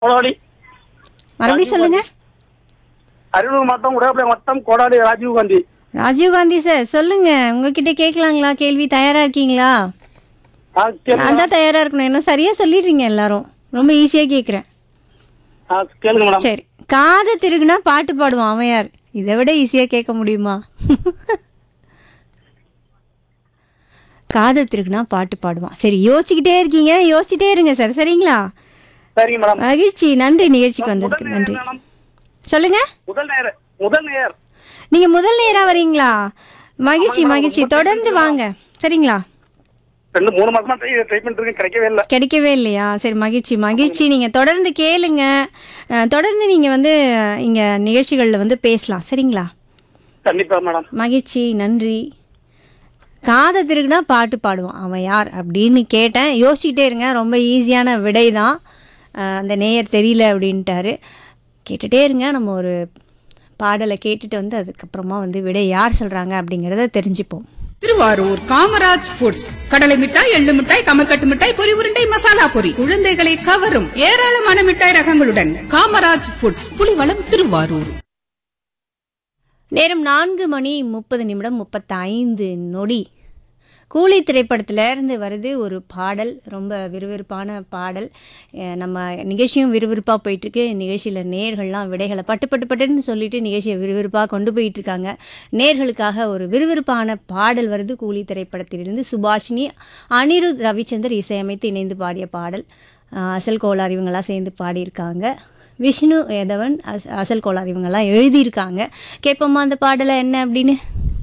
கோடாலி மறுபடியும் சொல்லுங்க அரியலூர் மாவட்டம் உடையாப்பள்ளி மாவட்டம் கோடாலி ராஜீவ் காந்தி ராஜீவ் காந்தி சார் சொல்லுங்க உங்ககிட்ட கேட்கலாங்களா கேள்வி தயாரா இருக்கீங்களா ஆ கேளுங்க நான் தான் தயாரா இருக்கணும் என்ன சரியா சொல்லிடுறீங்க எல்லாரும் ரொம்ப ஈஸியா கேட்குறேன் ஆ கேளுங்க மேடம் சரி காதை திருகுனா பாட்டு பாடுவான் அவன் யார் இதை விட ஈஸியா கேட்க முடியுமா காதை திருகுனா பாட்டு பாடுவான் சரி யோசிச்சுக்கிட்டே இருக்கீங்க யோசிச்சுட்டே இருங்க சார் சரிங்களா சரிங்க மேடம் மகிழ்ச்சி நன்றி நிகழ்ச்சிக்கு முதல் வந்ததுக்கு நேயர் நன்றி மேடம் சொல்லுங்க முதல் நேயர் முதல் நேயர் நீங்க முதல் நேரா வரீங்களா மகிழ்ச்சி மகிழ்ச்சி தொடர்ந்து வாங்க சரிங்களா ரெண்டு மூணு மாசமா ட்ரை ட்ரை பண்ணிட்டு இருக்கேன் கிடைக்கவே இல்லை கிடைக்கவே இல்லையா சரி மகிழ்ச்சி மகிழ்ச்சி நீங்க தொடர்ந்து கேளுங்க அஹ், தொடர்ந்து நீங்க வந்து இங்க நிகழ்ச்சிகள்ல வந்து பேசலாம் சரிங்களா கண்டிப்பா மேடம் மகிழ்ச்சி நன்றி காதை திருகுனா பாட்டு பாடுவான் அவன் யார் அப்படின்னு கேட்டேன் யோசிச்சுட்டே இருங்க ரொம்ப ஈஸியான விடை தான் அஹ், அந்த நேயர் தெரியல அப்படின்ட்டாரு கேட்டுட்டே இருங்க நம்ம ஒரு பாடலை கேட்டுட்டு வந்து அதுக்கப்புறமா வந்து விடை யார் சொல்கிறாங்க அப்படிங்கிறத தெரிஞ்சுப்போம் திருவாரூர் காமராஜ் ஃபுட்ஸ் கடலை மிட்டாய் எள்ளு மிட்டாய் கமர்கட்டு மிட்டாய் பொரி உருண்டை மசாலா பொரி குழந்தைகளை கவரும் ஏராளமான மிட்டாய் ரகங்களுடன் காமராஜ் ஃபுட்ஸ் புலிவளம் திருவாரூர் நேரம் நான்கு மணி முப்பது நிமிடம் முப்பத்தைந்து நொடி கூலி திரைப்படத்துல இருந்து வருது ஒரு பாடல் ரொம்ப விறுவிறுப்பான பாடல் அஹ் நம்ம நிகழ்ச்சியும் விறுவிறுப்பாக போயிட்டுருக்கு நிகழ்ச்சியில் நேர்கள்லாம் விடைகளை பட்டு பட்டு பட்டுன்னு சொல்லிட்டு நிகழ்ச்சியை விறுவிறுப்பாக கொண்டு போயிட்டு இருக்காங்க நேர்களுக்காக ஒரு விறுவிறுப்பான பாடல் வருது கூலி திரைப்படத்திலிருந்து சுபாஷினி அனிருத் ரவிச்சந்தர் இசையமைத்து இணைந்து பாடிய பாடல் அஹ் அசல் கோளார் இவங்கெல்லாம் சேர்ந்து பாடியிருக்காங்க விஷ்ணு ஏதவன் அஸ் அசல் கோளார் இவங்கெல்லாம் எழுதியிருக்காங்க கேட்போமா அந்த பாடலை என்ன அப்படின்னு